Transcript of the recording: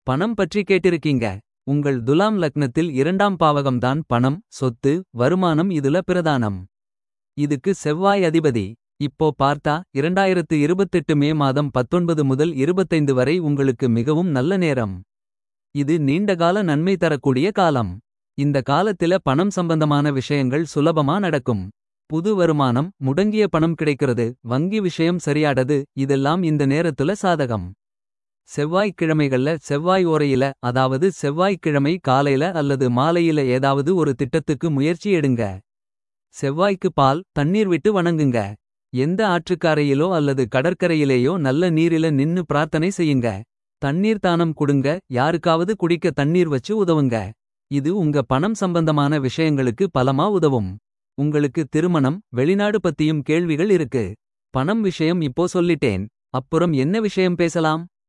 பணம் பற்றி கேட்டிருக்கீங்க உங்கள் துலாம் லக்னத்தில் இரண்டாம் பாவகம்தான் பணம் சொத்து வருமானம் இதுல பிரதானம் இதுக்கு செவ்வாய் அதிபதி இப்போ பார்த்தா இரண்டாயிரத்து இருபத்தெட்டு மே மாதம் பத்தொன்பது முதல் இருபத்தைந்து வரை உங்களுக்கு மிகவும் நல்ல நேரம் இது நீண்டகால நன்மை தரக்கூடிய காலம் இந்த காலத்தில பணம் சம்பந்தமான விஷயங்கள் சுலபமா நடக்கும் புது வருமானம் முடங்கிய பணம் கிடைக்கிறது வங்கி விஷயம் சரியாடது இதெல்லாம் இந்த நேரத்துல சாதகம் செவ்வாய்க்கிழமைகள்ல செவ்வாய் ஓரையில அதாவது செவ்வாய்க்கிழமை காலையில அல்லது மாலையில ஏதாவது ஒரு திட்டத்துக்கு முயற்சி எடுங்க செவ்வாய்க்கு பால் தண்ணீர் விட்டு வணங்குங்க எந்த ஆற்றுக்காரையிலோ அல்லது கடற்கரையிலேயோ நல்ல நீரில நின்னு பிரார்த்தனை செய்யுங்க தண்ணீர் தானம் கொடுங்க யாருக்காவது குடிக்க தண்ணீர் வச்சு உதவுங்க இது உங்க பணம் சம்பந்தமான விஷயங்களுக்கு பலமா உதவும் உங்களுக்கு திருமணம் வெளிநாடு பத்தியும் கேள்விகள் இருக்கு பணம் விஷயம் இப்போ சொல்லிட்டேன் அப்புறம் என்ன விஷயம் பேசலாம்